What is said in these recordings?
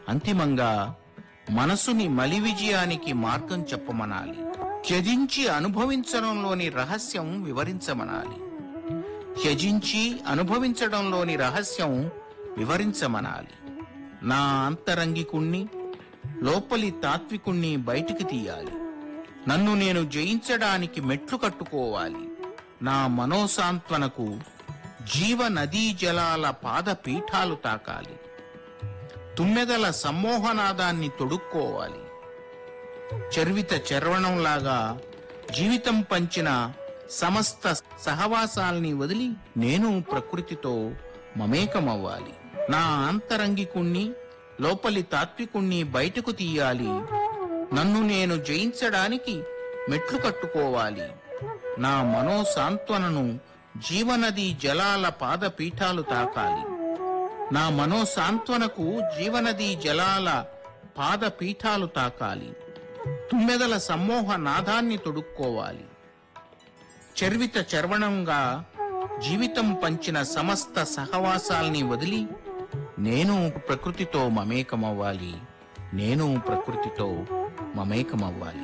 అంతిమంగా మనసుని మలి విజయానికి మార్గం చెప్పమనాలి త్యజించి అనుభవించడంలోని రహస్యం వివరించమనాలి త్యజించి అనుభవించడంలోని రహస్యం వివరించమనాలి నా అంతరంగికుణ్ణి లోపలి తాత్వికుణ్ణి బయటికి తీయాలి నన్ను నేను జయించడానికి మెట్లు కట్టుకోవాలి నా మనోసాంత్వనకు జీవ నదీ జలాల పాద పీఠాలు తాకాలి తుమ్మెదల సమ్మోహనాదాన్ని తొడుక్కోవాలి చర్విత చర్వణంలాగా జీవితం పంచిన సమస్త సహవాసాల్ని వదిలి నేను ప్రకృతితో మమేకమవ్వాలి నా అంతరంగికుణ్ణి లోపలి తాత్వికుణ్ణి బయటకు తీయాలి నన్ను నేను జయించడానికి మెట్లు కట్టుకోవాలి నా మనోసాంత్వనను జీవనది జలాల పాదపీఠాలు తాకాలి నా మనోసాంత్వనకు జీవనది జలాల పాదపీఠాలు తాకాలి తుమ్మెదల సమ్మోహ నాదాన్ని తొడుక్కోవాలి చర్విత చర్వణంగా జీవితం పంచిన సమస్త సహవాసాల్ని వదిలి నేను ప్రకృతితో మమేకమవ్వాలి నేను ప్రకృతితో మమేకమవ్వాలి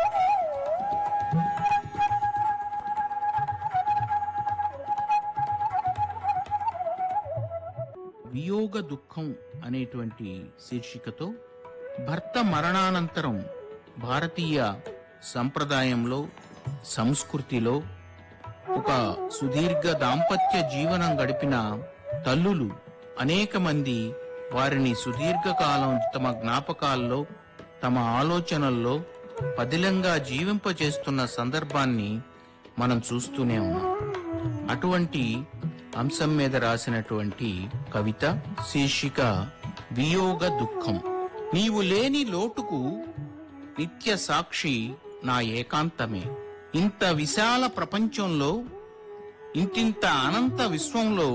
వియోగ దుఃఖం అనేటువంటి శీర్షికతో భర్త మరణానంతరం భారతీయ సంప్రదాయంలో సంస్కృతిలో ఒక సుదీర్ఘ దాంపత్య జీవనం గడిపిన తల్లులు అనేక మంది వారిని సుదీర్ఘకాలం తమ జ్ఞాపకాల్లో తమ ఆలోచనల్లో పదిలంగా జీవింపచేస్తున్న సందర్భాన్ని మనం చూస్తూనే ఉన్నాం అటువంటి అంశం మీద రాసినటువంటి కవిత శీర్షిక వియోగ దుఃఖం నీవు లేని లోటుకు నిత్య సాక్షి నా ఏకాంతమే ఇంత విశాల ప్రపంచంలో ఇంతింత అనంత విశ్వంలో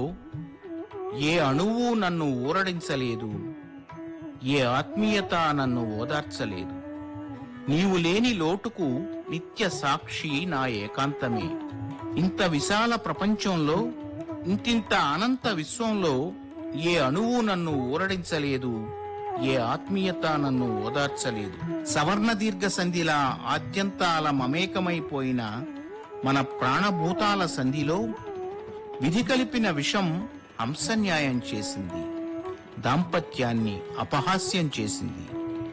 ఏ అణువు నన్ను ఊరడించలేదు ఏ ఆత్మీయత నన్ను ఓదార్చలేదు నీవు లేని లోటుకు నిత్య సాక్షి నా ఏకాంతమే ఇంత విశాల ప్రపంచంలో ఇంతింత అనంత విశ్వంలో ఏ అణువు నన్ను ఊరడించలేదు ఏ ఆత్మీయత నన్ను ఓదార్చలేదు సవర్ణ దీర్ఘ సంధిలా ఆద్యంతాల మమేకమైపోయిన మన ప్రాణభూతాల సంధిలో విధి కలిపిన విషం హంసన్యాయం చేసింది దాంపత్యాన్ని అపహాస్యం చేసింది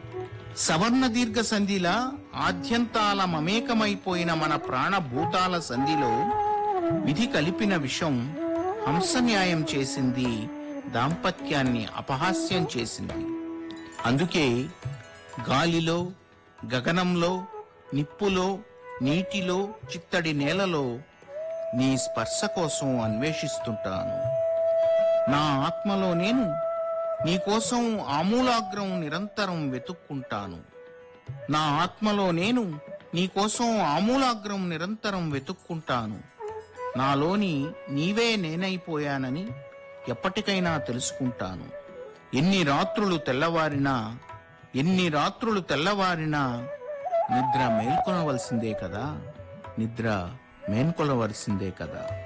సవర్ణ దీర్ఘ సంధిలా ఆద్యంతాల మమేకమైపోయిన మన ప్రాణభూతాల సంధిలో విధి కలిపిన విషం హంసన్యాయం చేసింది దాంపత్యాన్ని అపహాస్యం చేసింది అందుకే గాలిలో గగనంలో నిప్పులో నీటిలో చిత్తడి నేలలో నీ స్పర్శ కోసం అన్వేషిస్తుంటాను నా ఆత్మలో నేను నీకోసం ఆమూలాగ్రం నిరంతరం వెతుక్కుంటాను నా ఆత్మలో నేను నీకోసం ఆమూలాగ్రం నిరంతరం వెతుక్కుంటాను నాలోని నీవే నేనైపోయానని ఎప్పటికైనా తెలుసుకుంటాను ఎన్ని రాత్రులు తెల్లవారినా ఎన్ని రాత్రులు తెల్లవారినా నిద్ర మేల్కొనవలసిందే కదా నిద్ర మేల్కొనవలసిందే కదా